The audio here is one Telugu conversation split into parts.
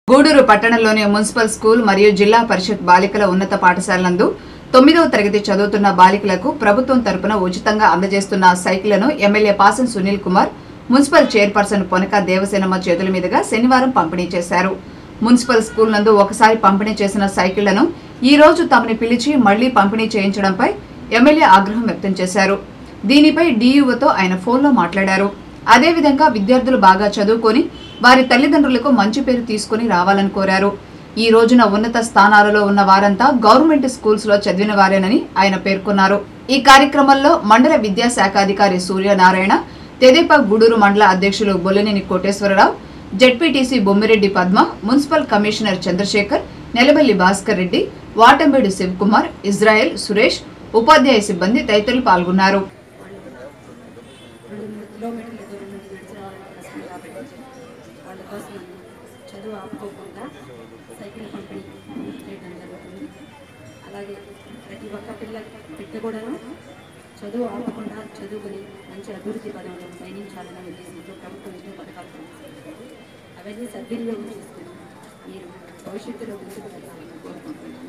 గూడూరు పట్టణంలోని మున్సిపల్ స్కూల్ మరియు జిల్లా పరిషత్ బాలికల ఉన్నత పాఠశాల నందు తొమ్మిదవ తరగతి చదువుతున్న బాలికలకు ప్రభుత్వం తరపున ఉచితంగా అందజేస్తున్న సైకిళ్లను MLA Pasam Sunil Kumar municipal chairperson Ponaka Devasenamma చేతుల మీదుగా శనివారం పంపిణీ చేశారు మున్సిపల్ స్కూల్ నందు ఒకసారి పంపిణీ చేసిన సైకిళ్లను ఈ రోజు తమని పిలిచి మళ్లీ పంపిణీ చేయించడంపై ఎమ్మెల్యే ఆగ్రహం వ్యక్తం చేశారు దీనిపై డీయూఓతో ఆయన ఫోన్లో మాట్లాడారు అదేవిధంగా విద్యార్థులు బాగా చదువుకొని వారి తల్లిదండ్రులకు మంచి పేరు తీసుకుని రావాలని కోరారు ఈ రోజున ఉన్నత స్థానాలలో ఉన్న వారంతా గవర్నమెంట్ స్కూల్స్ లో చదివిన వారేనని ఆయన పేర్కొన్నారు ఈ కార్యక్రమంలో మండల విద్యాశాఖ అధికారి సూర్యనారాయణ తెదేపా గూడూరు మండల అధ్యక్షులు Bollineni Koteswara Rao ZPTC Bommireddy Padma municipal commissioner Chandrasekhar Nelabelli Bhaskar Reddy Vatambedu Sivakumar Israel Suresh ఉపాధ్యాయ సిబ్బంది తదితరులు పాల్గొన్నారు రెండు మూడు కిలోమీటర్లు దూరం నుండి నడిచి రావడం కష్టం కాబట్టి వాళ్ళ కోసం చదువు ఆపుకోకుండా సైకిల్ పంపిణీ చేయడం జరుగుతుంది అలాగే ప్రతి ఒక్క పిల్ల బిడ్డ కూడాను చదువు ఆపకుండా చదువుకుని మంచి అభివృద్ధి పదంలో పయనించాలనే ఉద్దేశంతో ప్రభుత్వం ఎన్నో పథకాలు ప్రవేశపెట్టింది అవన్నీ సద్వినియోగం చేసుకుని మీరు భవిష్యత్తులో ముందుకు వెళ్ళాలని కోరుకుంటున్నాను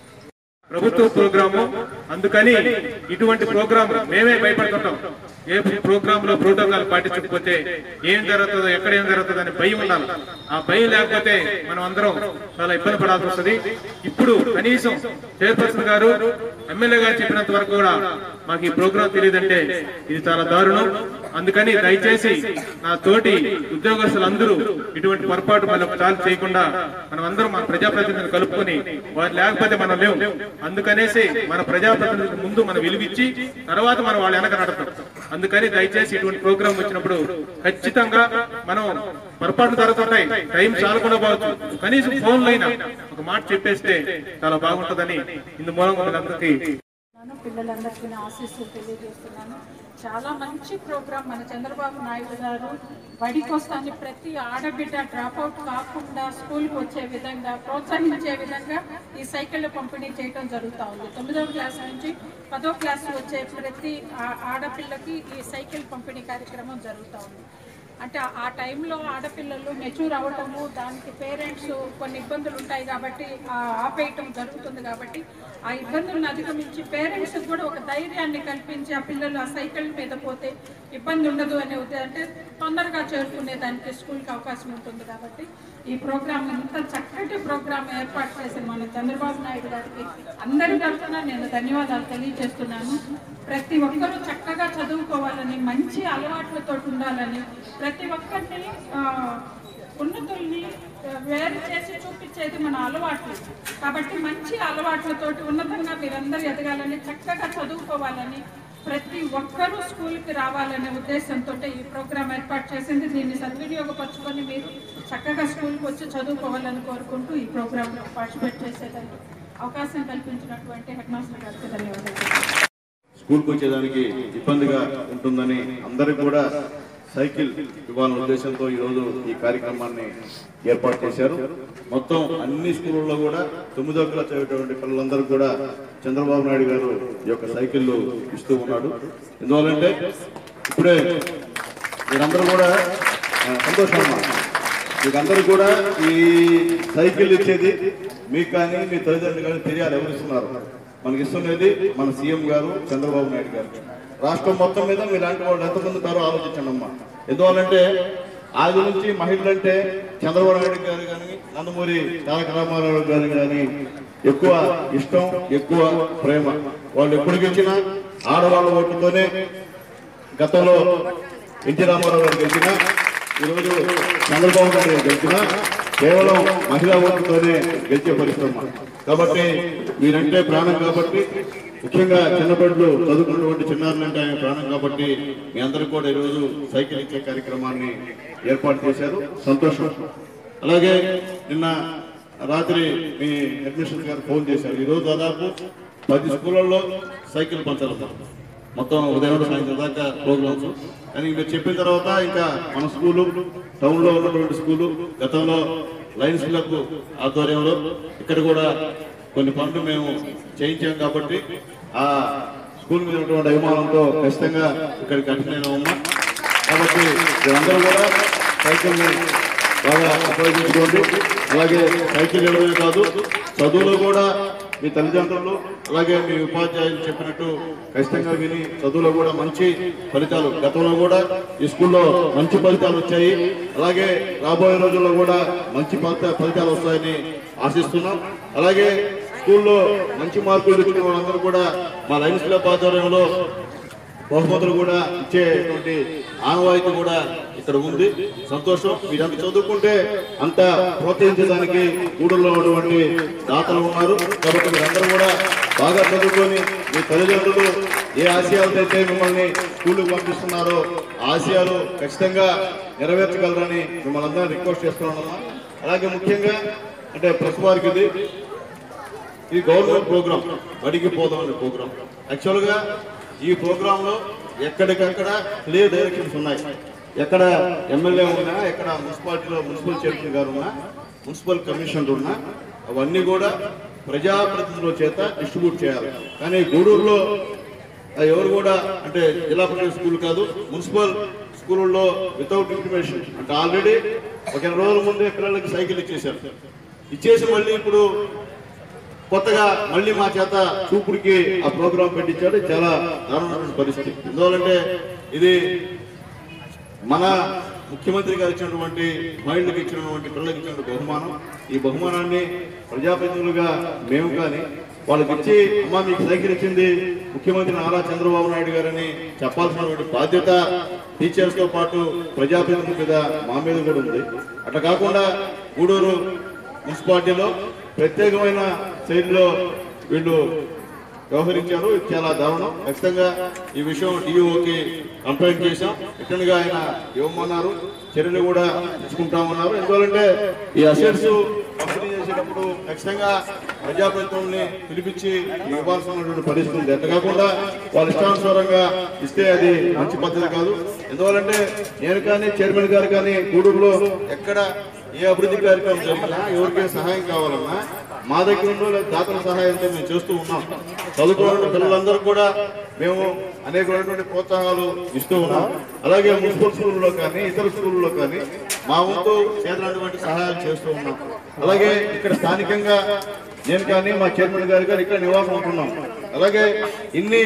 ప్రభుత్వ ప్రోగ్రాము అందుకని ఇటువంటి ప్రోగ్రామ్ మేమే భయపడుతుంటాం ఏ ప్రోగ్రామ్ లో ప్రోటోకాల్ పాటించకపోతే ఏం జరుగుతుందో ఎక్కడ ఏం జరుగుతుందో అని భయం ఉండాలి ఆ భయం లేకపోతే మనం అందరం చాలా ఇబ్బంది పడాల్సి వస్తుంది ఇప్పుడు కనీసం చైర్పర్సన్ గారు ఎమ్మెల్యే గారు చెప్పినంత వరకు కూడా మాకు ఈ ప్రోగ్రాం తెలియదంటే ఇది చాలా దారుణం అందుకని దయచేసి నా తోటి ఉద్యోగస్తులందరూ ఇటువంటి పొరపాటు మళ్ళీ ఒకసారి చేయకుండా మనం అందరం మన ప్రజాప్రతినిధులను కలుపుకొని వారు లేకపోతే మనం లేవు అందుకనేసి మన ప్రజాప్రతినిధులకు ముందు మనం విలువిచ్చి తర్వాత మనం వాళ్ళ వెనక నడతాం అందుకని దయచేసి ఇటువంటి ప్రోగ్రాం వచ్చినప్పుడు ఖచ్చితంగా మనం పొరపాటు జరుగుతుంటాయి టైం చాలకుండా పోవచ్చు కనీసం ఫోన్లో అయినా ఒక మాట చెప్పేస్తే చాలా బాగుంటుందని ఇందు మూలంగా మనందరికీ నేను పిల్లలందరికీ నా ఆశీస్సులు తెలియజేస్తున్నాను చాలా మంచి ప్రోగ్రాం మన చంద్రబాబు నాయుడు గారు బడికొస్తాన్ని ప్రతి ఆడబిడ్డ డ్రాప్ అవుట్ కాకుండా స్కూల్కి వచ్చే విధంగా ప్రోత్సహించే విధంగా ఈ సైకిళ్ళ పంపిణీ చేయడం జరుగుతూ ఉంది తొమ్మిదవ క్లాస్ నుంచి పదో క్లాస్ వచ్చే ప్రతి ఆ- ఆడపిల్లకి ఈ సైకిల్ పంపిణీ కార్యక్రమం జరుగుతూ ఉంది అంటే ఆ- ఆ టైంలో ఆడపిల్లలు మెచ్యూర్ అవ్వటము దానికి పేరెంట్స్ కొన్ని ఇబ్బందులు ఉంటాయి కాబట్టి ఆ ఆపేయటం జరుగుతుంది కాబట్టి ఆ ఇబ్బందులను అధిగమించి పేరెంట్స్ కూడా ఒక ధైర్యాన్ని కల్పించి ఆ పిల్లలు ఆ సైకిల్ మీద పోతే ఇబ్బంది ఉండదు అనే ఉద్దేశం అంటే తొందరగా చేరుకునే దానికి స్కూల్కి అవకాశం ఉంటుంది కాబట్టి ఈ ప్రోగ్రామ్ ఇంత చక్కటి ప్రోగ్రామ్ ఏర్పాటు చేసిన మన చంద్రబాబు నాయుడు గారికి అందరి తరఫున నేను ధన్యవాదాలు తెలియజేస్తున్నాను ప్రతి ఒక్కరూ చక్కగా చదువుకోవాలని మంచి అలవాట్లతో ఉండాలని ప్రతి ఒక్కరిని ఆ, ఉన్నతుల్ని ఆ, వేరు చేసి చూపించేది మన అలవాట్లు కాబట్టి మంచి అలవాట్లతోటి ఉన్నతంగా మీరందరూ ఎదగాలని చక్కగా చదువుకోవాలని ప్రతి ఒక్కరూ స్కూల్కి రావాలనే ఉద్దేశంతో ఈ ప్రోగ్రాం ఏర్పాటు చేసింది దీన్ని సద్వినియోగపరచుకొని మీరు చక్కగా స్కూల్కి వచ్చి చదువుకోవాలని కోరుకుంటూ ఈ ప్రోగ్రాంలో పార్టిసిపేట్ చేసేదానికి అవకాశం కల్పించినటువంటి హెడ్ మాస్టర్ గారికి ధన్యవాదాలు స్కూల్కి వచ్చేదానికి ఇబ్బందిగా ఉంటుందని అందరికి కూడా సైకిల్ ఇవ్వాలనే ఉద్దేశంతో ఈరోజు ఈ కార్యక్రమాన్ని ఏర్పాటు చేశారు మొత్తం అన్ని స్కూళ్ళలో కూడా తొమ్మిదో క్లాస్ చదివేటువంటి పిల్లలందరూ కూడా చంద్రబాబు నాయుడు గారు ఈ యొక్క సైకిళ్ళు ఇస్తూ ఉన్నాడు ఎందువల్లంటే ఇప్పుడే మీరందరూ కూడా ఆ, సంతోషం అమ్మా మీకందరూ కూడా ఈ సైకిల్ ఇచ్చేది మీకు కానీ మీ తల్లిదండ్రులు కానీ తెలియాలి ఎవరు ఇస్తున్నారు మనకి ఇస్తున్నది మన సీఎం గారు చంద్రబాబు నాయుడు గారు రాష్ట్రం మొత్తం మీద మీలాంటి వాళ్ళు ఎంతమంది ఉంటారో ఆలోచించండి అమ్మా ఎందువల్లంటే ఆది నుంచి మహిళలంటే చంద్రబాబు నాయుడు గారు కానీ నందమూరి తారక రామారావు గారు కానీ ఎక్కువ ఇష్టం ఎక్కువ ప్రేమ వాళ్ళు ఎప్పుడు గెలిచినా ఆడవాళ్ళ ఓట్లతోనే గతంలో ఎన్టీ రామారావు గారు గెలిచిన ఈరోజు చంద్రబాబు నాయుడు గారు గెలిచిన కేవలం మహిళా ఓటుతోనే గెలిచే పరిస్థితి అన్నమాట. కాబట్టి మీరంటే ప్రాణం కాబట్టి ముఖ్యంగా చిన్నబడులు చదువుకున్నటువంటి చిన్నారులంటే ఆయన ప్రాణం కాబట్టి మీ అందరికీ కూడా ఈరోజు సైకిల్ ఇచ్చే కార్యక్రమాన్ని ఏర్పాటు చేశారు సంతోషం అలాగే నిన్న రాత్రి మీ అడ్మిషన్ గారు ఫోన్ చేశారు ఈరోజు దాదాపు పది స్కూళ్ళల్లో సైకిల్ పంచాలి మొత్తం ఉదయం నుండి సాయంత్రం దాకా ప్రోగ్రామ్స్ కానీ మీరు చెప్పిన తర్వాత ఇంకా మన స్కూలు టౌన్ లో ఉన్నటువంటి స్కూలు గతంలో లయన్స్ క్లబ్ ఆధ్వర్యంలో ఇక్కడ కూడా కొన్ని పనులు మేము చేయించాం కాబట్టి ఆ స్కూల్ మీద ఉన్నటువంటి అభిమానంతో ఖచ్చితంగా ఇక్కడికి కంటిన్యూ అమ్మా కాబట్టి మీరందరూ కూడా సైకిల్ని బాగా ఉపయోగించుకోండి అలాగే సైకిల్ ఇవ్వడమే కాదు చదువులో కూడా మీ తల్లిదండ్రులు అలాగే మీ ఉపాధ్యాయులు చెప్పినట్టు ఖచ్చితంగా విని చదువులో కూడా మంచి ఫలితాలు గతంలో కూడా ఈ స్కూల్లో మంచి ఫలితాలు వచ్చాయి అలాగే రాబోయే రోజుల్లో కూడా మంచి ఫలిత ఫలితాలు వస్తాయని ఆశిస్తున్నాం అలాగే స్కూల్లో మంచి మార్కులు తెచ్చుకున్న వాళ్ళందరూ కూడా మా లైన్స్ క్లబ్ ఆధ్వర్యంలో బహుమతులు కూడా ఇచ్చేటువంటి ఆనవాయితీ కూడా ఇక్కడ ఉంది సంతోషం మీరంత చదువుకుంటే అంత ప్రోత్సహించడానికి ఊళ్ళో ఉన్నటువంటి దాతలు ఉన్నారు కాబట్టి మీరందరూ కూడా బాగా చదువుకొని మీ తల్లిదండ్రులు ఏ ఆశయాలతో అయితే మిమ్మల్ని స్కూల్కి పంపిస్తున్నారో ఆ ఆశయాలు ఖచ్చితంగా నెరవేర్చగలరని మిమ్మల్ని అందరూ రిక్వెస్ట్ చేస్తున్నామమ్మా అలాగే ముఖ్యంగా అంటే ప్రెస్ వారికి ఇది ఇది గవర్నమెంట్ ప్రోగ్రామ్ బడికి పోదాం అనే ప్రోగ్రామ్ యాక్చువల్గా ఈ ప్రోగ్రామ్ లో ఎక్కడికక్కడ క్లియర్ డైరెక్షన్స్ ఉన్నాయి ఎక్కడ ఎమ్మెల్యే ఉన్నా ఎక్కడ మున్సిపాలిటీలో మున్సిపల్ చైర్మన్ గారు ఉన్నా మున్సిపల్ కమిషనర్ ఉన్నా అవన్నీ కూడా ప్రజాప్రతినిధుల చేత డిస్ట్రిబ్యూట్ చేయాలి కానీ గూడూరులో ఆ ఎవరు కూడా అంటే జిల్లా పరిషత్ స్కూల్ కాదు మున్సిపల్ స్కూళ్ళలో వితౌట్ ఇంటిమేషన్ అంటే ఆల్రెడీ ఒక ఇరవై రోజుల ముందే పిల్లలకి సైకిల్ ఇచ్చేశారు ఇచ్చేసి మళ్ళీ ఇప్పుడు కొత్తగా మళ్ళీ మా చేత చూపుడికి ఆ ప్రోగ్రాం పెట్టించాడు ఇది చాలా దారుణమైన పరిస్థితి ఎందువల్లంటే ఇది మన ముఖ్యమంత్రి గారు ఇచ్చినటువంటి మహిళలకు ఇచ్చినటువంటి పిల్లలకి ఇచ్చిన బహుమానం ఈ బహుమానాన్ని ప్రజాప్రతినిధులుగా మేము కానీ వాళ్ళకి ఇచ్చి అమ్మ మీకు సైకిల్ ఇచ్చింది ముఖ్యమంత్రి నారా చంద్రబాబు నాయుడు గారని చెప్పాల్సినటువంటి బాధ్యత టీచర్స్ తో పాటు ప్రజాప్రతినిధుల మీద మా మీద కూడా ఉంది అట్లా కాకుండా గూడూరు మున్సిపాలిటీలో ప్రత్యేకమైన శైలిలో వీళ్ళు వ్యవహరించారు ఇది చాలా దారుణం ఖచ్చితంగా ఈ విషయం డిఓకి కంప్లైంట్ చేశాం రిటర్న్ గా ఆయన ఇవ్వమన్నారు చర్యలు కూడా తీసుకుంటామన్నారు ఎందుకంటే ఈ అసెట్స్ పంపిణీ చేసేటప్పుడు ఖచ్చితంగా ప్రజాప్రతినిధుల్ని పిలిపించి ఇవ్వాల్సినటువంటి పరిస్థితి ఉంది అంతే కాకుండా వాళ్ళ ఇష్టానుసారంగా ఇస్తే అది మంచి పద్ధతి కాదు ఎందువల్లంటే నేను కానీ చైర్మన్ గారు కానీ గూడూరులో ఎక్కడ ఏ అభివృద్ధి కార్యక్రమం జరిగినా ఎవరికైనా సహాయం కావాలన్నా మా దగ్గర ఉన్న లేదా దాతల సహాయంతో మేము చేస్తూ ఉన్నాం చదువుకున్న పిల్లలందరూ కూడా మేము అనేకమైనటువంటి ప్రోత్సాహాలు ఇస్తూ ఉన్నాం అలాగే మున్సిపల్ స్కూల్లో కానీ ఇతర స్కూల్లో కానీ మా వంతు చేతనటువంటి సహాయాలు చేస్తూ ఉన్నాం అలాగే ఇక్కడ స్థానికంగా నేను కానీ మా చైర్మన్ గారు కానీ ఇక్కడ నివాసం ఉంటున్నాం అలాగే ఇన్ని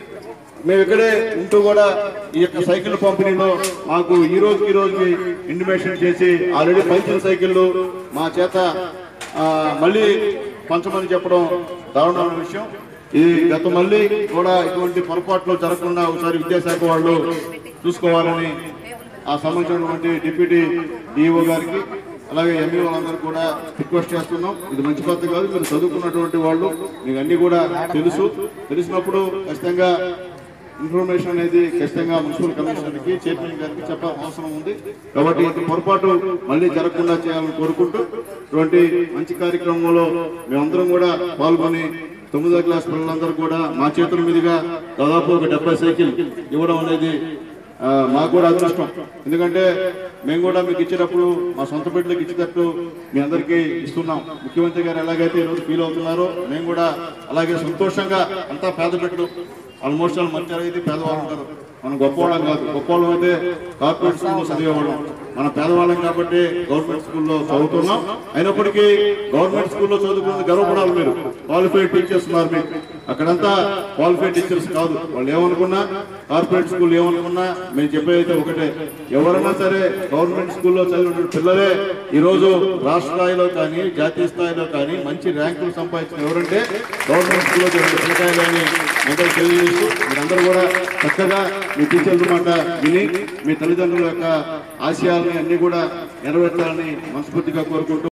మేము ఇక్కడే ఉంటూ కూడా ఈ యొక్క సైకిల్ పంపిణీలో మాకు ఈ రోజు ఈ రోజుకి ఇంటిమేషన్ చేసి ఆల్రెడీ పంచిన సైకిళ్ళు మా చేత ఆ, మళ్ళీ పంచమని చెప్పడం దారుణమైన విషయం ఇది గత మళ్ళీ కూడా ఇటువంటి పొరపాట్లు జరగకుండా ఒకసారి విద్యాశాఖ వాళ్ళు చూసుకోవాలని ఆ సంబంధించినటువంటి డిప్యూటీ డిఓ గారికి అలాగే ఎంఈ వాళ్ళందరూ కూడా రిక్వెస్ట్ చేస్తున్నాం ఇది మంచి పద్ధతి కాదు మీరు చదువుకున్నటువంటి వాళ్ళు మీకు అన్ని కూడా తెలుసు తెలిసినప్పుడు ఖచ్చితంగా ఇన్ఫర్మేషన్ అనేది ఖచ్చితంగా మున్సిపల్ కమిషనర్ కి చైర్మన్ గారికి చెప్పాల్సిన అవసరం ఉంది కాబట్టి ఇది పొరపాటు మళ్ళీ జరగకుండా చేయాలని కోరుకుంటూ ఇటువంటి మంచి కార్యక్రమంలో మేమందరం కూడా పాల్గొని తొమ్మిదో క్లాస్ పిల్లలందరూ కూడా మా చేతుల మీదుగా దాదాపు ఒక డెబ్బై సైకిల్ ఇవ్వడం అనేది ఆ, మాకు కూడా అదృష్టం ఎందుకంటే మేము కూడా మీకు ఇచ్చేటప్పుడు మా సొంత బిడ్డలకు ఇచ్చేటట్టు మీ అందరికీ ఇస్తున్నాం ముఖ్యమంత్రి గారు ఎలాగైతే ఈరోజు ఫీల్ అవుతున్నారో మేము కూడా అలాగే సంతోషంగా అంతా పేద బిడ్డలు ఆల్మోస్ట్ ఆల్ మంచి అయితే పేదవాళ్ళు ఉంటారు మనం గొప్పవాళ్ళం కాదు గొప్పవాళ్ళం అయితే కార్పొరేట్ స్కూల్లో చదివేవాళ్ళం మన పేదవాళ్ళం కాబట్టి గవర్నమెంట్ స్కూల్లో చదువుతున్నాం అయినప్పటికీ గవర్నమెంట్ స్కూల్లో చదువుకున్నది గర్వపడాలి మీరు క్వాలిఫైడ్ టీచర్స్ ఉన్నారు మీకు అక్కడంతా క్వాలిఫైడ్ టీచర్స్ కాదు వాళ్ళు ఏమనుకున్నా కార్పొరేట్ స్కూల్ ఏమనుకున్నా మేము చెప్పేది అయితే ఒకటే ఎవరైనా సరే గవర్నమెంట్ స్కూల్లో చదివిన పిల్లలే ఈ రోజు రాష్ట్ర స్థాయిలో కానీ జాతీయ స్థాయిలో కానీ మంచి ర్యాంకులు సంపాదించిన ఎవరంటే గవర్నమెంట్ స్కూల్లో చదివిన పిల్లకాయలు కానీ అందరూ తెలియజేస్తూ మీరందరూ కూడా చక్కగా మీ టీచర్ల మాట విని మీ తల్లిదండ్రుల యొక్క ఆశయాలని అన్ని కూడా నెరవేర్చాలని మనస్ఫూర్తిగా కోరుకుంటూ